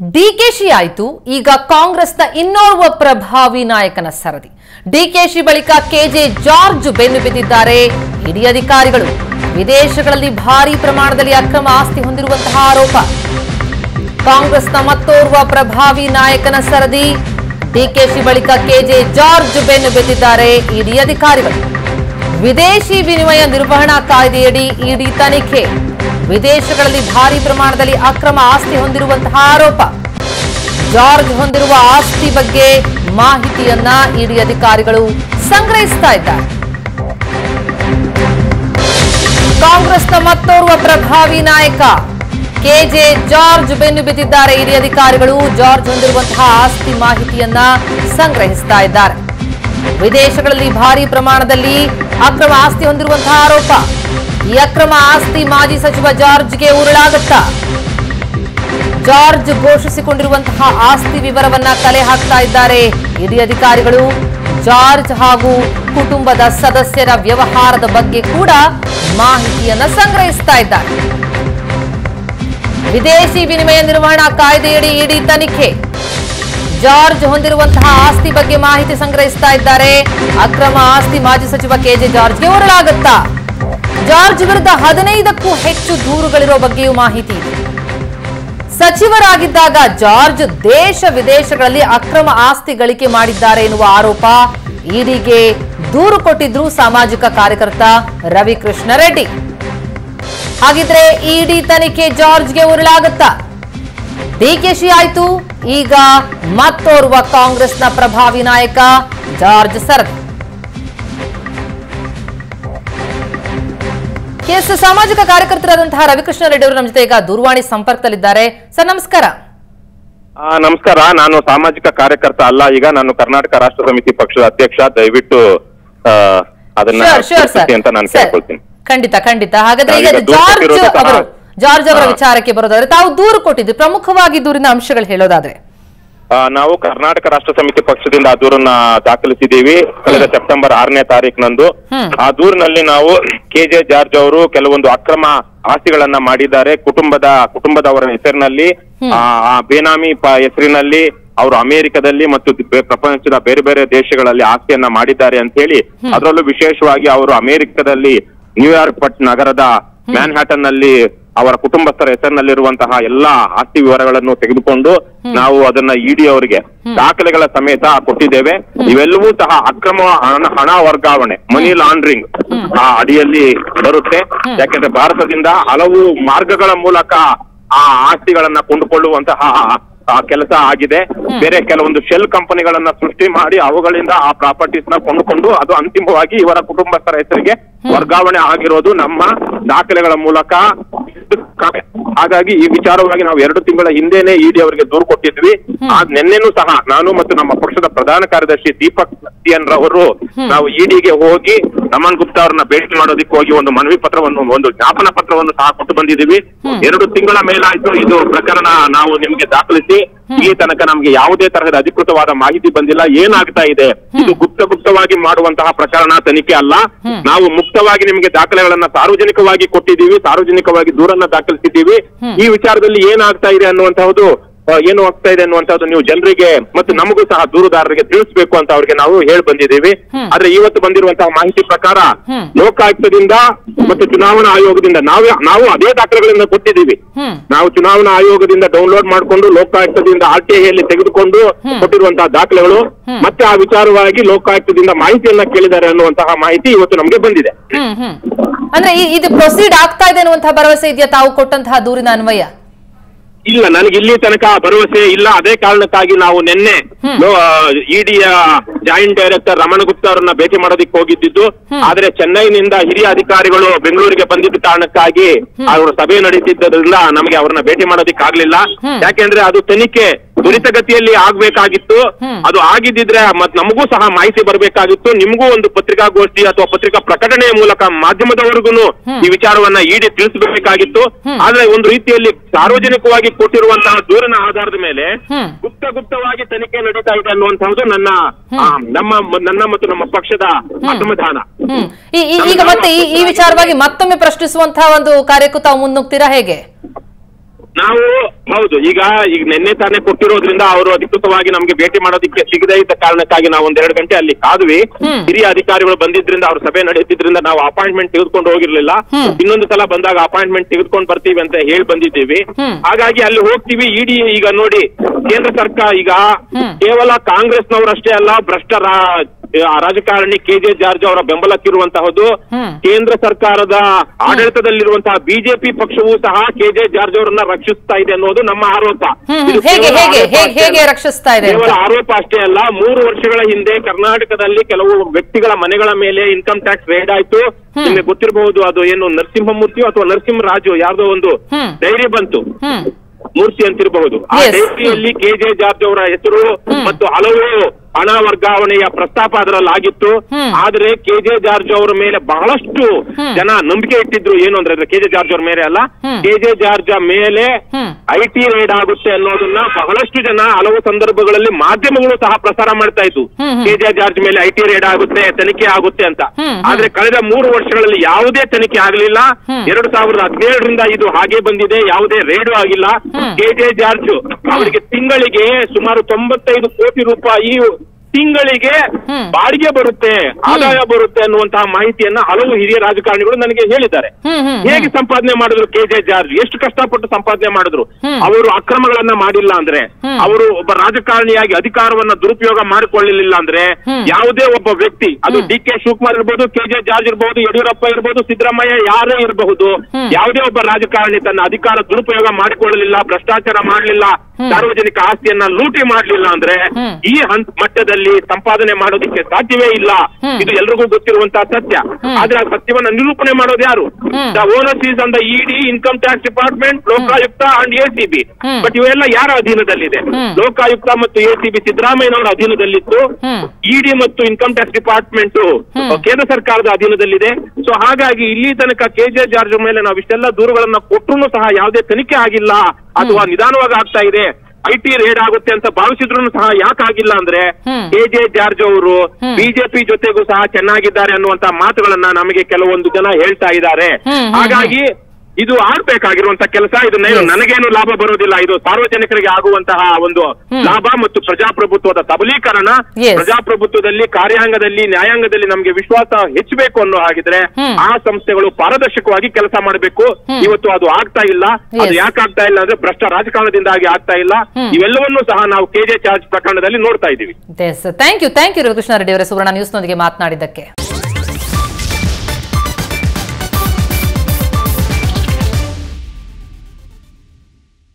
ಡಿಕೆಶಿ ಆಯ್ತು ಈಗ ಕಾಂಗ್ರೆಸ್ನ ಇನ್ನೋರ್ವ ಪ್ರಭಾವಿ ನಾಯಕನ ಸರದಿ ಡಿಕೆಶಿ ಬಳಿಕ ಕೆಜೆ ಜಾರ್ಜ್ ಬೆನ್ನು ಬಿದ್ದಿದ್ದಾರೆ ಇಡಿ ಅಧಿಕಾರಿಗಳು ವಿದೇಶಗಳಲ್ಲಿ ಭಾರೀ ಪ್ರಮಾಣದಲ್ಲಿ ಅಕ್ರಮ ಆಸ್ತಿ ಹೊಂದಿರುವಂತಹ ಆರೋಪ ಕಾಂಗ್ರೆಸ್ನ ಮತ್ತೋರ್ವ ಪ್ರಭಾವಿ ನಾಯಕನ ಸರದಿ ಡಿಕೆಶಿ ಬಳಿಕ ಕೆಜೆ ಜಾರ್ಜ್ ಬೆನ್ನು ಬಿದ್ದಿದ್ದಾರೆ ಇಡಿ ಅಧಿಕಾರಿಗಳು ವಿದೇಶಿ ವಿನಿಮಯ ನಿರ್ವಹಣಾ ಕಾಯ್ದೆಯಡಿ ಇಡಿ ತನಿಖೆ ವಿದೇಶಗಳಲ್ಲಿ ಭಾರೀ ಪ್ರಮಾಣದಲ್ಲಿ ಅಕ್ರಮ ಆಸ್ತಿ ಹೊಂದಿರುವಂತಹ ಆರೋಪ ಜಾರ್ಜ್ ಹೊಂದಿರುವ ಆಸ್ತಿ ಬಗ್ಗೆ ಮಾಹಿತಿಯನ್ನ ಇಡಿ ಅಧಿಕಾರಿಗಳು ಸಂಗ್ರಹಿಸ್ತಾ ಇದ್ದಾರೆ ಕಾಂಗ್ರೆಸ್ನ ಮತ್ತೋರ್ವ ಪ್ರಭಾವಿ ನಾಯಕ ಕೆಜೆ ಜಾರ್ಜ್ ಬೆನ್ನು ಬಿದ್ದಿದ್ದಾರೆ ಹಿರಿಯ ಅಧಿಕಾರಿಗಳು ಜಾರ್ಜ್ ಹೊಂದಿರುವಂತಹ ಆಸ್ತಿ ಮಾಹಿತಿಯನ್ನ ಸಂಗ್ರಹಿಸ್ತಾ ಇದ್ದಾರೆ ವಿದೇಶಗಳಲ್ಲಿ ಭಾರೀ ಪ್ರಮಾಣದಲ್ಲಿ ಅಕ್ರಮ ಆಸ್ತಿ ಹೊಂದಿರುವಂತಹ ಆರೋಪ ಈ ಅಕ್ರಮ ಆಸ್ತಿ ಮಾಜಿ ಸಚಿವ ಜಾರ್ಜ್ಗೆ ಉರುಳಾಗುತ್ತಾ ಜಾರ್ಜ್ ಘೋಷಿಸಿಕೊಂಡಿರುವಂತಹ ಆಸ್ತಿ ವಿವರವನ್ನ ಕಲೆ ಹಾಕ್ತಾ ಇದ್ದಾರೆ ಇಡಿ ಅಧಿಕಾರಿಗಳು ಜಾರ್ಜ್ ಹಾಗೂ ಕುಟುಂಬದ ಸದಸ್ಯರ ವ್ಯವಹಾರದ ಬಗ್ಗೆ ಕೂಡ ಮಾಹಿತಿಯನ್ನ ಸಂಗ್ರಹಿಸ್ತಾ ಇದ್ದಾರೆ ವಿದೇಶಿ ವಿನಿಮಯ ನಿರ್ವಹಣಾ ಕಾಯ್ದೆಯಡಿ ಇಡಿ ತನಿಖೆ ಜಾರ್ಜ್ ಹೊಂದಿರುವಂತಹ ಆಸ್ತಿ ಬಗ್ಗೆ ಮಾಹಿತಿ ಸಂಗ್ರಹಿಸ್ತಾ ಇದ್ದಾರೆ ಅಕ್ರಮ ಆಸ್ತಿ ಮಾಜಿ ಸಚಿವ ಕೆಜೆ ಜಾರ್ಜ್ಗೆ ಹೊರಳಾಗುತ್ತಾ ಜಾರ್ಜ್ ವಿರುದ್ಧ ಹದಿನೈದಕ್ಕೂ ಹೆಚ್ಚು ದೂರುಗಳಿರೋ ಬಗ್ಗೆಯೂ ಮಾಹಿತಿ ಇದೆ ಸಚಿವರಾಗಿದ್ದಾಗ ಜಾರ್ಜ್ ದೇಶ ವಿದೇಶಗಳಲ್ಲಿ ಅಕ್ರಮ ಆಸ್ತಿ ಗಳಿಕೆ ಮಾಡಿದ್ದಾರೆ ಎನ್ನುವ ಆರೋಪ ಇಡಿಗೆ ದೂರು ಕೊಟ್ಟಿದ್ರು ಸಾಮಾಜಿಕ ಕಾರ್ಯಕರ್ತ ರವಿಕೃಷ್ಣ ರೆಡ್ಡಿ ಹಾಗಿದ್ರೆ ಇಡಿ ತನಿಖೆ ಜಾರ್ಜ್ಗೆ ಉರುಳಾಗುತ್ತಾ ಡಿಕೆಶಿ ಆಯ್ತು ಈಗ ಮತ್ತೋರ್ವ ಕಾಂಗ್ರೆಸ್ನ ಪ್ರಭಾವಿ ನಾಯಕ ಜಾರ್ಜ್ ಸರದಿ ಎಸ್ ಸಾಮಾಜಿಕ ಕಾರ್ಯಕರ್ತರಾದಂತಹ ರವಿಕೃಷ್ಣ ರೆಡ್ಡಿ ಅವರು ನಮ್ಮ ಜೊತೆ ಈಗ ದೂರವಾಣಿ ಸಂಪರ್ಕದಲ್ಲಿದ್ದಾರೆ ಸರ್ ನಮಸ್ಕಾರ ಆ, ನಮಸ್ಕಾರ ನಾನು ಸಾಮಾಜಿಕ ಕಾರ್ಯಕರ್ತ ಅಲ್ಲ ಈಗ ನಾನು ಕರ್ನಾಟಕ ರಾಷ್ಟ್ರ ಸಮಿತಿ ಪಕ್ಷದ ಅಧ್ಯಕ್ಷ ದಯವಿಟ್ಟು ಆ, ಅದನ್ನ Sure, sure, sir. ತಿಳಿಸಿ ಅಂತ ನಾನು Sir, ಕೇಳ್ಕೊಳ್ತೀನಿ ಖಂಡಿತ ಖಂಡಿತ ಹಾಗಾದ್ರೆ ಈಗ ನಾವೀಗ ದೂರು ಜಾರ್ಜ್ ಕೊಟ್ಟಿರೋದು ಸಹ- ಅವರು ಜಾರ್ಜ್ ಅವರ ಹಾ. ವಿಚಾರಕ್ಕೆ ಬರೋದಾದ್ರೆ ತಾವು ದೂರು ಕೊಟ್ಟಿದ್ದು ಪ್ರಮುಖವಾಗಿ ದೂರಿನ ಅಂಶಗಳು ಹೇಳೋದಾದ್ರೆ ಆ, ನಾವು ಕರ್ನಾಟಕ ರಾಷ್ಟ್ರ ಸಮಿತಿ ಪಕ್ಷದಿಂದ ಆ ದೂರನ್ನ ದಾಖಲಿಸಿದ್ದೀವಿ ಕಳೆದ ಸೆಪ್ಟೆಂಬರ್ ಆರನೇ ತಾರೀಕಿನಂದು ಹ್ಮ್. ಆ ದೂರಿನಲ್ಲಿ ನಾವು ಕೆ ಜೆ ಜಾರ್ಜ್ ಅವರು ಕೆಲವೊಂದು ಅಕ್ರಮ ಆಸ್ತಿಗಳನ್ನ ಮಾಡಿದ್ದಾರೆ ಕುಟುಂಬದ ಕುಟುಂಬದವರ ಹೆಸರಿನಲ್ಲಿ ಆ ಆ ಬೇನಾಮಿ ಪ- ಹೆಸರಿನಲ್ಲಿ ಅವರು ಅಮೆರಿಕದಲ್ಲಿ ಮತ್ತು ಬೆ- ಪ್ರಪಂಚದ ಬೇರೆ ಬೇರೆ ದೇಶಗಳಲ್ಲಿ ಆಸ್ತಿಯನ್ನ ಮಾಡಿದ್ದಾರೆ ಅಂತ ಹೇಳಿ ಅದರಲ್ಲೂ ವಿಶೇಷವಾಗಿ ಅವರು ಅಮೆರಿಕದಲ್ಲಿ ನ್ಯೂಯಾರ್ಕ್ ಪಟ್ ನಗರದ ಮ್ಯಾನ್ಹ್ಯಾಟನ್ ನಲ್ಲಿ ಅವರ ಕುಟುಂಬಸ್ಥರ ಹೆಸರಿನಲ್ಲಿರುವಂತಹ ಎಲ್ಲಾ ಆಸ್ತಿ ವಿವರಗಳನ್ನು ತೆಗೆದುಕೊಂಡು ನಾವು ಅದನ್ನ ಇಡಿ ಅವರಿಗೆ ದಾಖಲೆಗಳ ಸಮೇತ ಕೊಟ್ಟಿದ್ದೇವೆ ಇವೆಲ್ಲವೂ ಸಹ ಅಕ್ರಮ ಹಣ ಹಣ ವರ್ಗಾವಣೆ ಮನಿ ಲಾಂಡ್ರಿಂಗ್ ಆ ಅಡಿಯಲ್ಲಿ ಬರುತ್ತೆ ಯಾಕೆಂದ್ರೆ ಭಾರತದಿಂದ ಹಲವು ಮಾರ್ಗಗಳ ಮೂಲಕ ಆ ಆಸ್ತಿಗಳನ್ನ ಕೊಂಡುಕೊಳ್ಳುವಂತಹ ಆ ಕೆಲಸ ಆಗಿದೆ ಬೇರೆ ಕೆಲವೊಂದು ಶೆಲ್ ಕಂಪನಿಗಳನ್ನ ಸೃಷ್ಟಿ ಮಾಡಿ ಅವುಗಳಿಂದ ಆ ಪ್ರಾಪರ್ಟೀಸ್ ನ ಕೊಂಡುಕೊಂಡು ಅದು ಅಂತಿಮವಾಗಿ ಇವರ ಕುಟುಂಬಸ್ಥರ ಹೆಸರಿಗೆ ವರ್ಗಾವಣೆ ಆಗಿರೋದು ನಮ್ಮ ದಾಖಲೆಗಳ ಮೂಲಕ ಹಾಗಾಗಿ ಈ ವಿಚಾರವಾಗಿ ನಾವು ಎರಡು ತಿಂಗಳ ಹಿಂದೆನೆ ಇಡಿ ಅವರಿಗೆ ದೂರು ಕೊಟ್ಟಿದ್ವಿ ಆ ನಿನ್ನೆನೂ ಸಹ ನಾನು ಮತ್ತು ನಮ್ಮ ಪಕ್ಷದ ಪ್ರಧಾನ ಕಾರ್ಯದರ್ಶಿ ದೀಪಕ್ ಸತ್ಯನ್ ರವರು ನಾವು ಇಡಿಗೆ ಹೋಗಿ ನಮನ್ ಗುಪ್ತಾ ಅವ್ರನ್ನ ಭೇಟಿ ಮಾಡೋದಕ್ಕೆ ಹೋಗಿ ಒಂದು ಮನವಿ ಪತ್ರವನ್ನು ಒಂದು ಜ್ಞಾಪನ ಪತ್ರವನ್ನು ಸಹ ಕೊಟ್ಟು ಬಂದಿದ್ದೀವಿ ಎರಡು ತಿಂಗಳ ಮೇಲಾಯ್ತು ಇದು ಪ್ರಕರಣ ನಾವು ನಿಮ್ಗೆ ದಾಖಲಿಸಿ ಈ ತನಕ ನಮ್ಗೆ ಯಾವುದೇ ತರಹದ ಅಧಿಕೃತವಾದ ಮಾಹಿತಿ ಬಂದಿಲ್ಲ ಏನಾಗ್ತಾ ಇದೆ ಇದು ಗುಪ್ತ ಗುಪ್ತವಾಗಿ ಮಾಡುವಂತಹ ಪ್ರಕರಣ ತನಿಖೆ ಅಲ್ಲ ನಾವು ಮುಕ್ತವಾಗಿ ನಿಮ್ಗೆ ದಾಖಲೆಗಳನ್ನ ಸಾರ್ವಜನಿಕವಾಗಿ ಕೊಟ್ಟಿದ್ದೀವಿ ಸಾರ್ವಜನಿಕವಾಗಿ ದೂರನ್ನ ದಾಖಲಿಸಿದ್ದೀವಿ ಈ ವಿಚಾರದಲ್ಲಿ ಏನಾಗ್ತಾ ಇದೆ ಅನ್ನುವಂತಹದ್ದು ಆ, ಏನು ಆಗ್ತಾ ಇದೆ ಅನ್ನುವಂಥದ್ದು ನೀವು ಜನರಿಗೆ ಮತ್ತು ನಮಗೂ ಸಹ ದೂರುದಾರರಿಗೆ ತಿಳಿಸ್ಬೇಕು ಅಂತ ಅವ್ರಿಗೆ ನಾವು ಹೇಳಿ ಬಂದಿದ್ದೀವಿ ಆದ್ರೆ ಇವತ್ತು ಬಂದಿರುವಂತಹ ಮಾಹಿತಿ ಪ್ರಕಾರ ಲೋಕಾಯುಕ್ತದಿಂದ ಮತ್ತು ಚುನಾವಣಾ ಆಯೋಗದಿಂದ ನಾವು ನಾವು ಅದೇ ದಾಖಲೆಗಳನ್ನ ಕೊಟ್ಟಿದ್ದೀವಿ ಹ್ಮ್ ನಾವು ಚುನಾವಣಾ ಆಯೋಗದಿಂದ ಡೌನ್ಲೋಡ್ ಮಾಡಿಕೊಂಡು ಲೋಕಾಯುಕ್ತದಿಂದ ಆರ್ ಟಿ ಐಯಲ್ಲಿ ತೆಗೆದುಕೊಂಡು ಕೊಟ್ಟಿರುವಂತಹ ದಾಖಲೆಗಳು ಮತ್ತೆ ಆ ವಿಚಾರವಾಗಿ ಲೋಕಾಯುಕ್ತದಿಂದ ಮಾಹಿತಿಯನ್ನ ಕೇಳಿದ್ದಾರೆ ಅನ್ನುವಂತಹ ಮಾಹಿತಿ ಇವತ್ತು ನಮಗೆ ಬಂದಿದೆ ಹ್ಮ್ ಹ್ಮ್ ಅಂದ್ರೆ ಈ- ಇದು ಪ್ರೊಸೀಡ್ ಆಗ್ತಾ ಇದೆ ಅನ್ನುವಂತಹ ಭರವಸೆ ಇದೆಯಾ ತಾವು ಕೊಟ್ಟಂತಹ ದೂರಿನ ಅನ್ವಯ ಇಲ್ಲ ನನಗೆ ಇಲ್ಲಿ ತನಕ ಭರವಸೆ ಇಲ್ಲ ಅದೇ ಕಾರಣಕ್ಕಾಗಿ ನಾವು ನಿನ್ನೆ ಇಡಿಯ ಜಾಯಿಂಟ್ ಡೈರೆಕ್ಟರ್ ರಮಣ ಗುಪ್ತಾ ಅವರನ್ನ ಭೇಟಿ ಮಾಡೋದಕ್ಕೆ ಹೋಗಿದ್ದಿದ್ದು ಆದ್ರೆ ಚೆನ್ನೈನಿಂದ ಹಿರಿಯ ಅಧಿಕಾರಿಗಳು ಬೆಂಗಳೂರಿಗೆ ಬಂದಿದ್ದ ಕಾರಣಕ್ಕಾಗಿ ಅವರ ಸಭೆ ನಡೀತಿದ್ದರಿಂದ ನಮಗೆ ಅವ್ರನ್ನ ಭೇಟಿ ಮಾಡೋದಕ್ಕೆ ಆಗ್ಲಿಲ್ಲ ಯಾಕೆಂದ್ರೆ ಅದು ತನಿಖೆ ತ್ವರಿತಗತಿಯಲ್ಲಿ ಆಗ್ಬೇಕಾಗಿತ್ತು ಅದು ಆಗಿದ್ದಿದ್ರೆ ಮತ್ ನಮಗೂ ಸಹ ಮಾಹಿತಿ ಬರಬೇಕಾಗಿತ್ತು ನಿಮಗೂ ಒಂದು ಪತ್ರಿಕಾಗೋಷ್ಠಿ ಅಥವಾ ಪತ್ರಿಕಾ ಪ್ರಕಟಣೆಯ ಮೂಲಕ ಮಾಧ್ಯಮದವರೆಗೂ ಈ ವಿಚಾರವನ್ನ ಇಡಿ ತಿಳಿಸಬೇಕಾಗಿತ್ತು ಆದ್ರೆ ಒಂದು ರೀತಿಯಲ್ಲಿ ಸಾರ್ವಜನಿಕವಾಗಿ ಕೊಟ್ಟಿರುವಂತಹ ದೂರಿನ ಆಧಾರದ ಮೇಲೆ ಹ್ಮ್. ಗುಪ್ತ ಗುಪ್ತವಾಗಿ ತನಿಖೆ ನಡೀತಾ ಇದೆ ಅನ್ನುವಂತಹದ್ದು ನನ್ನ ಆ, ನಮ್ಮ ನನ್ನ ಮತ್ತು ನಮ್ಮ ಪಕ್ಷದ ಅಸಮಾಧಾನ ಹ್ಮ್ ಈ- ಈ- ಈಗ ಮತ್ತೆ ಈ ಈ ವಿಚಾರವಾಗಿ ಮತ್ತೊಮ್ಮೆ ಪ್ರಶ್ನಿಸುವಂತಹ ಒಂದು ಕಾರ್ಯಕ್ಕೂ ತಾವು ಮುನ್ನುಗ್ತೀರಾ ಹೇಗೆ ನಾವು ಹೌದು ಈಗ ಈಗ ನಿನ್ನೆ ತಾನೇ ಕೊಟ್ಟಿರೋದ್ರಿಂದ ಅವರು ಅಧಿಕೃತವಾಗಿ ನಮ್ಗೆ ಭೇಟಿ ಮಾಡೋದಕ್ಕೆ ಸಿಗದೇ ಇದ್ದ ಕಾರಣಕ್ಕಾಗಿ ನಾವು ಒಂದೆರಡು ಗಂಟೆ ಅಲ್ಲಿ ಕಾದ್ವಿ ಹಿರಿಯ ಅಧಿಕಾರಿಗಳು ಬಂದಿದ್ರಿಂದ ಅವ್ರ ಸಭೆ ನಡೆಯುತ್ತಿದ್ರಿಂದ ನಾವು ಅಪಾಯಿಂಟ್ಮೆಂಟ್ ತೆಗೆದುಕೊಂಡು ಹೋಗಿರ್ಲಿಲ್ಲ ಇನ್ನೊಂದು ಸಲ ಬಂದಾಗ ಅಪಾಯಿಂಟ್ಮೆಂಟ್ ತೆಗೆದುಕೊಂಡು ಬರ್ತೀವಿ ಅಂತ ಹೇಳಿ ಬಂದಿದ್ದೀವಿ ಹಾಗಾಗಿ ಅಲ್ಲಿ ಹೋಗ್ತೀವಿ ಇಡಿ ಈಗ ನೋಡಿ ಕೇಂದ್ರ ಸರ್ಕಾರ ಈಗ ಕೇವಲ ಕಾಂಗ್ರೆಸ್ನವರಷ್ಟೇ ಅಲ್ಲ ಭ್ರಷ್ಟ ರಾ- ಆ ರಾಜಕಾರಣಿ ಕೆ ಜೆ ಜಾರ್ಜ್ ಅವರ ಬೆಂಬಲಕ್ಕಿರುವಂತಹದ್ದು ಕೇಂದ್ರ ಸರ್ಕಾರದ ಆಡಳಿತದಲ್ಲಿರುವಂತಹ ಬಿಜೆಪಿ ಪಕ್ಷವೂ ಸಹ ಕೆ ಜೆ ಜಾರ್ಜ್ ಅವರನ್ನ ರಕ್ಷಿಸ್ತಾ ಇದೆ ಅನ್ನೋದು ನಮ್ಮ ಆರೋಪ ಹ್ಮ್, ಇದು ಹೇಗೆ ಕೇವಲ ಹೇಗೆ ಆರೋಪ ಹೇಗೆ ಅಷ್ಟೇ ಹೇಗೆ ಅಲ್ಲ. ರಕ್ಷಿಸ್ತಾ ಇದೆ ಕೇವಲ ಅಂತ ಆರೋಪ ಅಷ್ಟೇ ಅಲ್ಲ ಮೂರು ವರ್ಷಗಳ ಹಿಂದೆ ಕರ್ನಾಟಕದಲ್ಲಿ ಕೆಲವು ವ್ಯಕ್ತಿಗಳ ಮನೆಗಳ ಮೇಲೆ ಇನ್ಕಮ್ ಟ್ಯಾಕ್ಸ್ ರೇಡ್ ಆಯ್ತು ನಿಮಗೆ ಗೊತ್ತಿರಬಹುದು ಅದು ಏನು ನರಸಿಂಹಮೂರ್ತಿಯೋ ಅಥವಾ ನರಸಿಂಹರಾಜು ಯಾರ್ದೋ ಒಂದು ಹ್ಮ್. ಡೈರಿ ಬಂತು ಹ್ಮ್ ಮೂರ್ತಿ ಅಂತಿರಬಹುದು ಆ Yes. ಡೈರಿಯಲ್ಲಿ ಕೆ ಜೆ ಜಾರ್ಜ್ ಅವರ ಹೆಸರು ಮತ್ತು ಹಲವು ಹಣ ವರ್ಗಾವಣೆಯ ಪ್ರಸ್ತಾಪ ಅದರಲ್ಲಿ ಆಗಿತ್ತು ಹ್ಮ್. ಆದ್ರೆ ಕೆ ಜೆ ಜಾರ್ಜ್ ಅವರ ಮೇಲೆ ಬಹಳಷ್ಟು ಜನ ನಂಬಿಕೆ ಇಟ್ಟಿದ್ರು ಏನು ಅಂದ್ರೆ ಕೆ ಜೆ ಜಾರ್ಜ್ ಅವರ ಮೇಲೆ ಅಲ್ಲ ಹ್ಮ್. ಕೆ ಜೆ ಜಾರ್ಜ್ ಮೇಲೆ ಹ್ಮ್. ಐ ಟಿ ರೇಡ್ ಆಗುತ್ತೆ ಅನ್ನೋದನ್ನ ಬಹಳಷ್ಟು ಜನ ಹಲವು ಸಂದರ್ಭಗಳಲ್ಲಿ ಮಾಧ್ಯಮಗಳು ಸಹ ಪ್ರಸಾರ ಮಾಡ್ತಾ ಇದ್ವು ಹ್ಮ್, ಹ್ಮ್. ಕೆ ಜೆ ಜಾರ್ಜ್ ಮೇಲೆ ಐ ಟಿ ರೇಡ್ ಆಗುತ್ತೆ ತನಿಖೆ ಆಗುತ್ತೆ ಅಂತ ಹ್ಮ್, ಹ್ಮ್. ಆದ್ರೆ ಕಳೆದ ಮೂರು ವರ್ಷಗಳಲ್ಲಿ ಯಾವುದೇ ತನಿಖೆ ಆಗಲಿಲ್ಲ ಹ್ಮ್. ಎರಡು ಸಾವಿರದ ಹದಿನೇಳರಿಂದ ಇದು ಹಾಗೆ ಬಂದಿದೆ ಯಾವುದೇ ರೇಡು ಆಗಿಲ್ಲ ಹ್ಮ್. ಕೆ ಜೆ ಜಾರ್ಜ್ ಅವರಿಗೆ ತಿಂಗಳಿಗೆ ಸುಮಾರು ತೊಂಬತ್ತೈದು ಕೋಟಿ ರೂಪಾಯಿ ತಿಂಗಳಿಗೆ ಹ್ಮ್. ಬಾಡಿಗೆ ಬರುತ್ತೆ ಆದಾಯ ಬರುತ್ತೆ ಅನ್ನುವಂತಹ ಮಾಹಿತಿಯನ್ನ ಹಲವು ಹಿರಿಯ ರಾಜಕಾರಣಿಗಳು ನನಗೆ ಹೇಳಿದ್ದಾರೆ ಹ್ಮ್ ಹ್ಮ್ ಹೇಗೆ ಸಂಪಾದನೆ ಮಾಡಿದ್ರು ಕೆ ಜೆ ಜಾರ್ಜ್ ಎಷ್ಟು ಕಷ್ಟಪಟ್ಟು ಸಂಪಾದನೆ ಮಾಡಿದ್ರು ಹ್ಮ್. ಅವರು ಅಕ್ರಮಗಳನ್ನ ಮಾಡಿಲ್ಲ ಅಂದ್ರೆ ಹ್ಮ್. ಅವರು ಒಬ್ಬ ರಾಜಕಾರಣಿಯಾಗಿ ಅಧಿಕಾರವನ್ನ ದುರುಪಯೋಗ ಮಾಡಿಕೊಳ್ಳಲಿಲ್ಲ ಅಂದ್ರೆ ಹ್ಮ್. ಯಾವುದೇ ಒಬ್ಬ ವ್ಯಕ್ತಿ ಅದು ಡಿ ಕೆ ಶಿವಕುಮಾರ್ ಇರ್ಬೋದು ಕೆ ಜೆ ಜಾರ್ಜ್ ಇರ್ಬೋದು ಯಡಿಯೂರಪ್ಪ ಇರ್ಬೋದು ಸಿದ್ದರಾಮಯ್ಯ ಯಾರೇ ಇರಬಹುದು ಹ್ಮ್. ಯಾವುದೇ ಒಬ್ಬ ರಾಜಕಾರಣಿ ತನ್ನ ಅಧಿಕಾರ ದುರುಪಯೋಗ ಮಾಡಿಕೊಳ್ಳಲಿಲ್ಲ ಭ್ರಷ್ಟಾಚಾರ ಮಾಡಲಿಲ್ಲ ಸಾರ್ವಜನಿಕ ಆಸ್ತಿಯನ್ನ ಲೂಟಿ ಮಾಡಲಿಲ್ಲ ಅಂದ್ರೆ ಹ್ಮ್. ಈ ಹಂತ ಮಟ್ಟದಲ್ಲಿ ಸಂಪಾದನೆ ಮಾಡೋದಕ್ಕೆ ಸಾಧ್ಯವೇ ಇಲ್ಲ ಹ್ಮ್. ಇದು ಎಲ್ರಿಗೂ ಗೊತ್ತಿರುವಂತಹ ಸತ್ಯ ಹ್ಮ್. ಆದ್ರೆ ಆ ಸತ್ಯವನ್ನ ನಿರೂಪಣೆ ಮಾಡೋದು ಯಾರು hmm. The owners is on the ED income tax department Lokayukta and A C B hmm. But ಇವೆಲ್ಲ ಯಾರ ಅಧೀನದಲ್ಲಿದೆ ಹ್ಮ್. ಲೋಕಾಯುಕ್ತ ಮತ್ತು ಎ ಸಿ ಬಿ ಸಿದ್ದರಾಮಯ್ಯನವರ ಅಧೀನದಲ್ಲಿತ್ತು ಹ್ಮ್. ಇಡಿ ಮತ್ತು ಇನ್ಕಮ್ ಟ್ಯಾಕ್ಸ್ ಡಿಪಾರ್ಟ್ಮೆಂಟ್ ಹ್ಮ್. ಕೇಂದ್ರ ಸರ್ಕಾರದ ಅಧೀನದಲ್ಲಿದೆ ಸೊ ಹಾಗಾಗಿ ಇಲ್ಲಿ ತನಕ ಕೆ ಜೆ ಜಾರ್ಜ್ ಮೇಲೆ ನಾವು ಇಷ್ಟೆಲ್ಲ ದೂರುಗಳನ್ನ ಕೊಟ್ಟರು ಸಹ ಯಾವುದೇ ತನಿಖೆ ಆಗಿಲ್ಲ ಅಥವಾ ನಿಧಾನವಾಗಿ ಆಗ್ತಾ ಇದೆ ಐ ಟಿ ರೇಡ್ ಆಗುತ್ತೆ ಅಂತ ಭಾವಿಸಿದ್ರು ಸಹ ಯಾಕೆ ಆಗಿಲ್ಲ ಅಂದ್ರೆ ಹ್ಮ್. ಕೆ ಜೆ ಜಾರ್ಜ್ ಅವರು ಹ್ಮ್. ಬಿಜೆಪಿ ಜೊತೆಗೂ ಸಹ ಚೆನ್ನಾಗಿದ್ದಾರೆ ಅನ್ನುವಂತ ಮಾತುಗಳನ್ನ ನಮಗೆ ಕೆಲವೊಂದು ಜನ ಹೇಳ್ತಾ ಇದ್ದಾರೆ ಹ್ಮ್, ಹ್ಮ್, ಹಾಗಾಗಿ ಇದು ಆಗ್ಬೇಕಾಗಿರುವಂತ ಕೆಲಸ ಇದನ್ನೇನು Yes. ನನಗೇನು ಲಾಭ ಬರೋದಿಲ್ಲ ಇದು ಸಾರ್ವಜನಿಕರಿಗೆ ಆಗುವಂತಹ ಒಂದು ಹ್ಮ್. ಲಾಭ ಮತ್ತು ಪ್ರಜಾಪ್ರಭುತ್ವದ ಸಬಲೀಕರಣ Yes. ಪ್ರಜಾಪ್ರಭುತ್ವದಲ್ಲಿ ಕಾರ್ಯಾಂಗದಲ್ಲಿ ನ್ಯಾಯಾಂಗದಲ್ಲಿ ನಮಗೆ ವಿಶ್ವಾಸ ಹೆಚ್ಚಬೇಕು ಅನ್ನೋ ಹಾಗಿದ್ರೆ ಹ್ಮ್. ಆ ಸಂಸ್ಥೆಗಳು ಪಾರದರ್ಶಕವಾಗಿ ಕೆಲಸ ಮಾಡಬೇಕು ಹ್ಮ್. ಇವತ್ತು ಅದು ಆಗ್ತಾ ಇಲ್ಲ ಅದು Yes. ಯಾಕೆ ಆಗ್ತಾ ಇಲ್ಲ ಅಂದ್ರೆ ಭ್ರಷ್ಟ ರಾಜಕಾರಣದಿಂದಾಗಿ ಆಗ್ತಾ ಇಲ್ಲ ಹ್ಮ್. ಇವೆಲ್ಲವನ್ನೂ ಸಹ ನಾವು ಕೆಜೆ ಚಾರ್ಜ್ ಪ್ರಕರಣದಲ್ಲಿ ನೋಡ್ತಾ ಇದ್ದೀವಿ thank you thank you Ravikrishna Reddy ಅವರೇ ಸುವರ್ಣ ನ್ಯೂಸ್ನೊಂದಿಗೆ ಮಾತನಾಡಿದ್ದಕ್ಕೆ